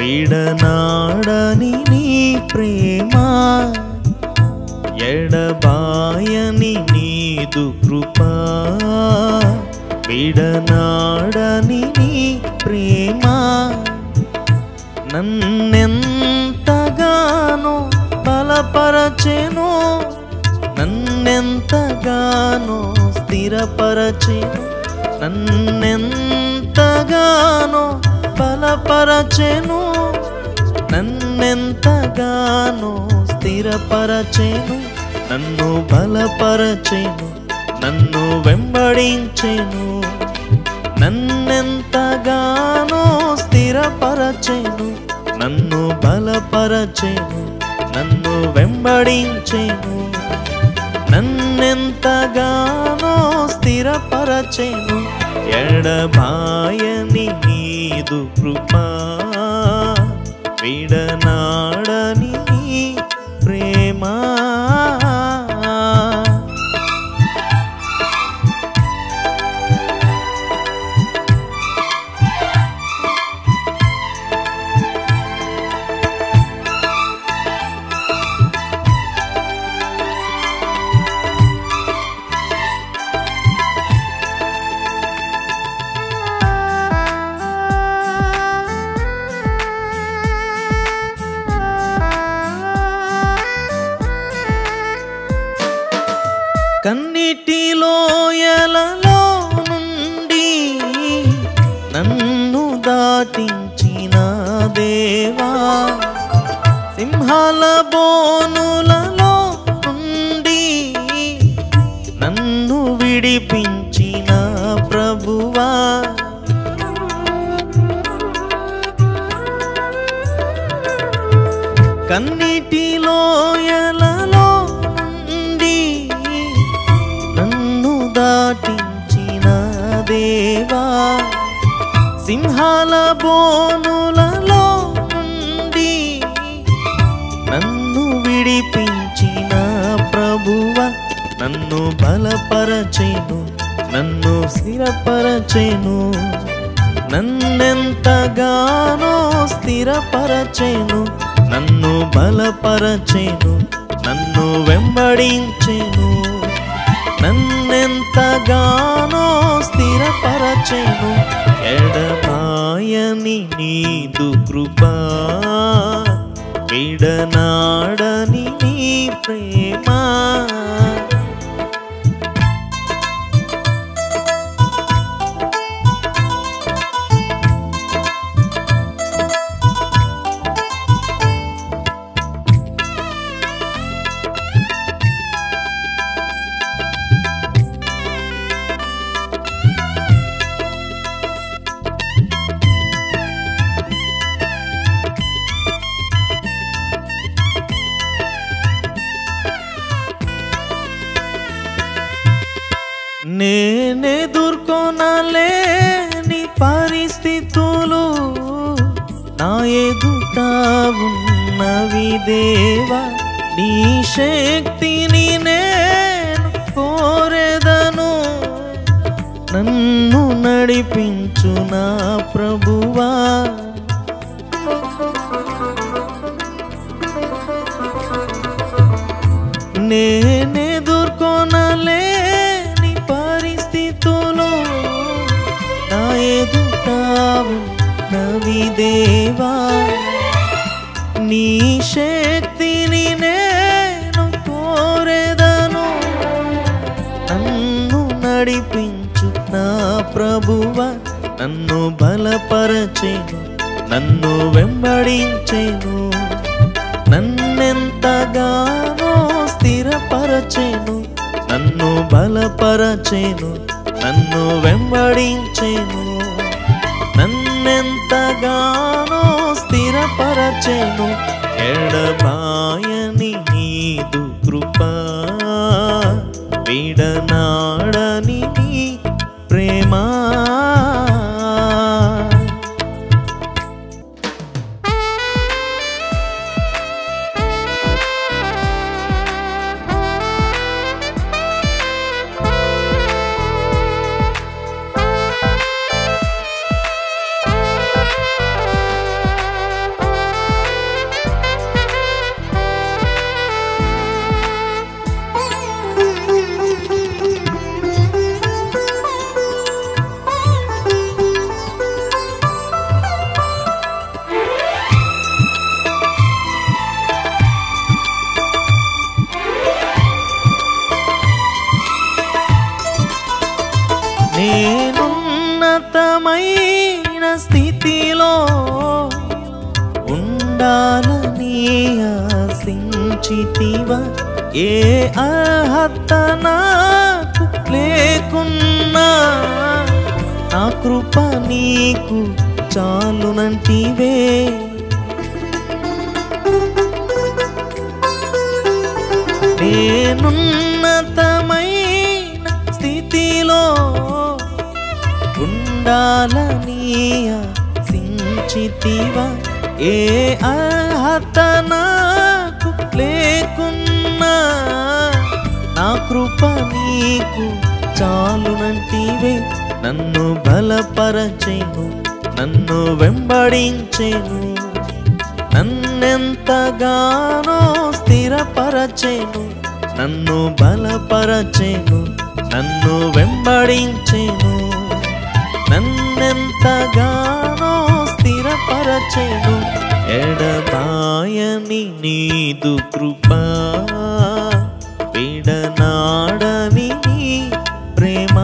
విడనాడని నీ ప్రేమ ఎడబాయని నీదు కృప విడనాడని నీ ప్రేమ నన్నెంతగానో బలపరచెను నన్నెంతగానో స్థిరపరచెను నన్నెంతగానో బలపరచెను నన్నెంతగానో స్థిరపరచెను నన్ను బలపరచెను నన్ను వెంబడించెను నన్నెంతగానో స్థిరపరచెను నన్ను బలపరచెను నన్ను వెంబడించెను నన్నెంతగానో స్థిరపరచెను ఎడబాయని నీదు కృపా విడనాడని నీ ప్రేమా కన్నిటిలోయలలో నుండి నన్ను దాటించిన దేవా సింహాల బోనులలో నుండి నన్ను విడిపించిన ప్రభువా కన్నిటిలోయలలో నుండి నన్ను దాటించిన దేవా సింహాల బోనులలో నుండి నన్ను విడిపించిన ప్రభువ నన్ను బలపరచెను నన్ను స్థిరపరచెను నన్నెంతగానో స్థిరపరచెను నన్ను బలపరచెను నన్ను వెంబడించెను నన్నెంతగానో స్థిరపరచెను ఎడమాయని నీదు కృపా విడనాడని నీ ప్రేమ నేనెదుర్కొనలేని పరిస్థితులు నా ఎదుట ఉన్నవి దేవా నీ శక్తిని నేను కోరెదను నన్ను నడిపించు నా ప్రభువా నేనెదుర్కొనలేని పరిస్థితులు నా ఎదుట ఉన్నవి దేవా నీ శక్తిని నేను కోరెదను నన్ను నడిపించు నా ప్రభువ నన్ను బలపరచెను నన్ను వెంబడించెను నన్నెంతగానో స్థిరపరచెను నన్ను బలపరచెను నన్ను వెంబడించెను నన్నెంతగానో స్థిరపరచెను ఎడబాయని నీదు కృపా విడనాడని నీ ప్రేమా ఆ పిలిచితివా ఏ అర్హత నాకు లేకున్నా నా కృప నీకు చాలునంటివే నేనున్నతమైన స్థితిలో ఉండాలనీయ సించితివా ఏ అర్హత నాకు లేకున్నా నా కృప నీకు చాలునంటివే నన్ను బలపరచేను నన్ను వెంబడించేను నన్నెంతగానో స్థిరపరచేను నన్ను బలపరచేను నన్ను వెంబడించేను నన్నెంతగానో స్థిరపరచేను ఎడబాయని నీదు కృపా విడనాడని నీ ప్రేమ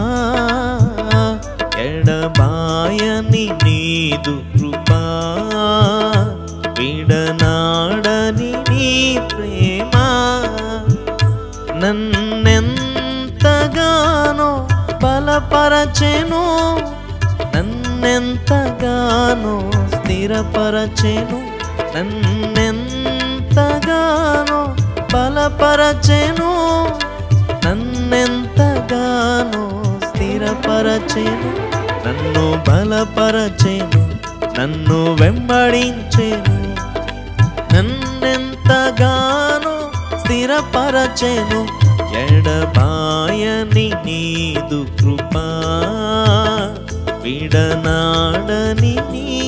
ఎడబాయని నీదు కృపా విడనాడని నీ ప్రేమ నన్నెంతగానో బలపరచెను నన్నెంతగానో స్థిరపరచెను నన్నెంతగానో బలపరచెను నన్నెంతగానో స్థిరపరచెను నన్ను బలపరచెను నన్ను వెంబడించెను నన్నెంతగానో స్థిరపరచెను ఎడబాయని నీదు కృపా విడనాడని నీ